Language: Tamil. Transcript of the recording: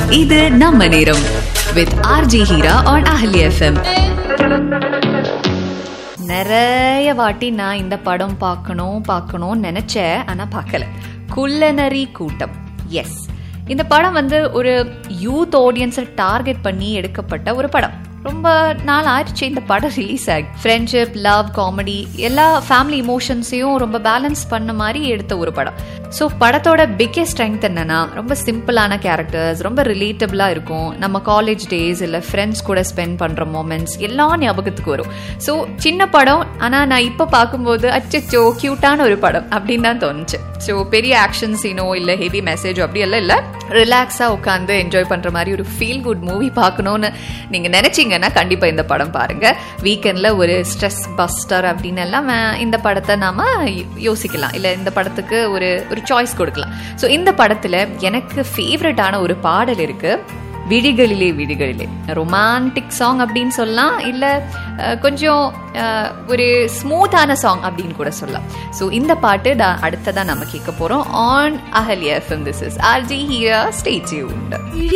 இது நம்ம நேரம் with RJ Heera on Ahalya FM நிறைய வாட்டி நான் இந்த படம் பார்க்கணும் பார்க்கணும்னு நினைச்சேன் ஆனா பார்க்கல குள்ளநரி கூட்டம் எஸ் இந்த படம் வந்து ஒரு யூத் ஆடியன்ஸை டார்கெட் பண்ணி எடுக்கப்பட்ட ஒரு படம் ரொம்ப நாள் ஆயிடுச்சு இந்த படம் ரிலீஸ் ஆகி ஃப்ரெண்ட்ஷிப் லவ் காமெடி எல்லா ஃபேமிலி இமோஷன்ஸையும் ரொம்ப பேலன்ஸ் பண்ண மாதிரி எடுத்த ஒரு படம் ஸோ படத்தோட பிக்கெஸ்ட் ஸ்ட்ரென்த் என்னன்னா ரொம்ப சிம்பிளான கேரக்டர்ஸ் ரொம்ப ரிலேட்டபிளாக இருக்கும் நம்ம காலேஜ் டேஸ் இல்லை ஃப்ரெண்ட்ஸ் கூட ஸ்பெண்ட் பண்ணுற மூமெண்ட்ஸ் எல்லாம் ஞாபகத்துக்கு வரும் ஸோ சின்ன படம் ஆனால் நான் இப்போ பார்க்கும்போது அச்சோ க்யூட்டான ஒரு படம் அப்படின்னு தான் தோணுச்சு ஸோ பெரிய ஆக்ஷன் சீனோ இல்லை ஹெவி மெசேஜோ அப்படி எல்லாம் இல்லை ரிலாக்ஸாக உட்காந்து என்ஜாய் பண்ணுற மாதிரி ஒரு ஃபீல் குட் மூவி பார்க்கணுன்னு நீங்கள் நினச்சிங்கன்னா கண்டிப்பாக இந்த படம் பாருங்கள் வீக்கெண்டில் ஒரு ஸ்ட்ரெஸ் பஸ்டர் அப்படின்னு எல்லாம் அஹ், இந்த படத்தை நாம யோசிக்கலாம் இல்லை இந்த படத்துக்கு ஒரு ஒரு சாய்ஸ் கொடுக்கலாம் ஸோ இந்த படத்தில் எனக்கு ஃபேவரட்டான ஒரு பாடல் இருக்குது விழிகளிலே விழிகளிலே ரொமான்டிக் சாங் அப்படின்னு சொல்லலாம் இல்லை கொஞ்சம் அஹ், ஒரு ஸ்மூத்தான சாங் அப்படின்னு கூட சொல்லலாம் ஸோ இந்த பாட்டு தான் அடுத்ததான் நம்ம கேட்க போகிறோம் on Ahalya FM this is RJ here stay tuned